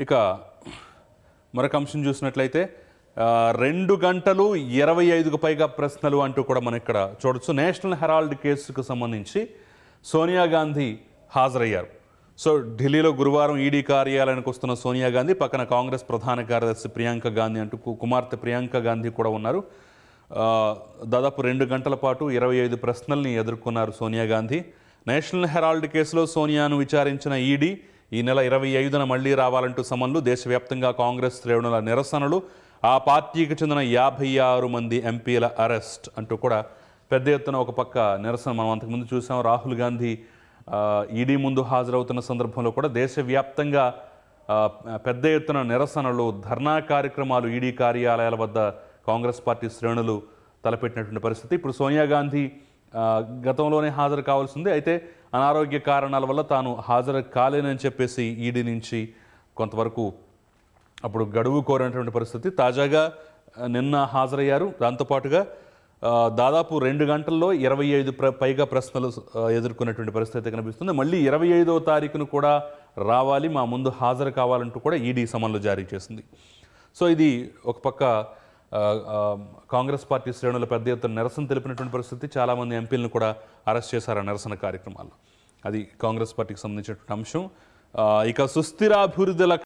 ఇక మరొక అంశం చూసినట్లయితే ఆ, రెండు గంటలు ఇరవై ఐదుకు పైగా ప్రశ్నలు అంటూ కూడా మనం ఇక్కడ చూడొచ్చు నేషనల్ హెరాల్డ్ కేసుకు సంబంధించి సోనియా గాంధీ హాజరయ్యారు సో ఢిల్లీలో గురువారం ఈడీ కార్యాలయానికి వస్తున్న సోనియా గాంధీ పక్కన కాంగ్రెస్ ప్రధాన కార్యదర్శి ప్రియాంక గాంధీ అంటూ కు- కుమార్తె ప్రియాంక గాంధీ కూడా ఉన్నారు ఆ, దాదాపు రెండు గంటల పాటు ఇరవై ఐదు ప్రశ్నల్ని ఎదుర్కొన్నారు సోనియా గాంధీ నేషనల్ హెరాల్డ్ కేసులో సోనియాను విచారించిన ఈడీ ఈ నెల ఇరవై ఐదున మళ్లీ రావాలంటూ సమన్లు దేశవ్యాప్తంగా కాంగ్రెస్ శ్రేణుల నిరసనలు ఆ పార్టీకి చెందిన యాభై ఆరు మంది ఎంపీల అరెస్ట్ అంటూ కూడా పెద్ద ఎత్తున ఒక పక్క నిరసన మనం అంతకుముందు చూసాం రాహుల్ గాంధీ ఆ, ఈడీ ముందు హాజరవుతున్న సందర్భంలో కూడా దేశవ్యాప్తంగా ఆ, పెద్ద ఎత్తున నిరసనలు ధర్నా కార్యక్రమాలు ఈడీ కార్యాలయాల వద్ద కాంగ్రెస్ పార్టీ శ్రేణులు తలపెట్టినటువంటి పరిస్థితి ఇప్పుడు సోనియా గాంధీ ఆ, గతంలోనే హాజరు కావాల్సింది అయితే అనారోగ్య కారణాల వల్ల తాను హాజరు కాలేనని చెప్పేసి ఈడీ నుంచి కొంతవరకు అప్పుడు గడువు కోరినటువంటి పరిస్థితి తాజాగా ఆ, నిన్న హాజరయ్యారు దాంతోపాటుగా ఆ, దాదాపు రెండు గంటల్లో ఇరవై ఐదు ప్ర పైగా ప్రశ్నలు ఆ, ఎదుర్కొన్నటువంటి పరిస్థితి కనిపిస్తుంది మళ్ళీ ఇరవై ఐదవ తారీఖును కూడా రావాలి మా ముందు హాజరు కావాలంటూ కూడా ఈడీ సమన్లు జారీ చేసింది సో ఇది ఒక పక్క ఆ, ఆ, కాంగ్రెస్ పార్టీ శ్రేణుల పెద్ద ఎత్తున నిరసన తెలిపినటువంటి పరిస్థితి చాలామంది ఎంపీలను కూడా అరెస్ట్ చేశారు ఆ నిరసన కార్యక్రమాల్లో అది కాంగ్రెస్ పార్టీకి సంబంధించినటువంటి అంశం ఆ, ఇక సుస్థిరాభివృద్ధి లక్ష్యం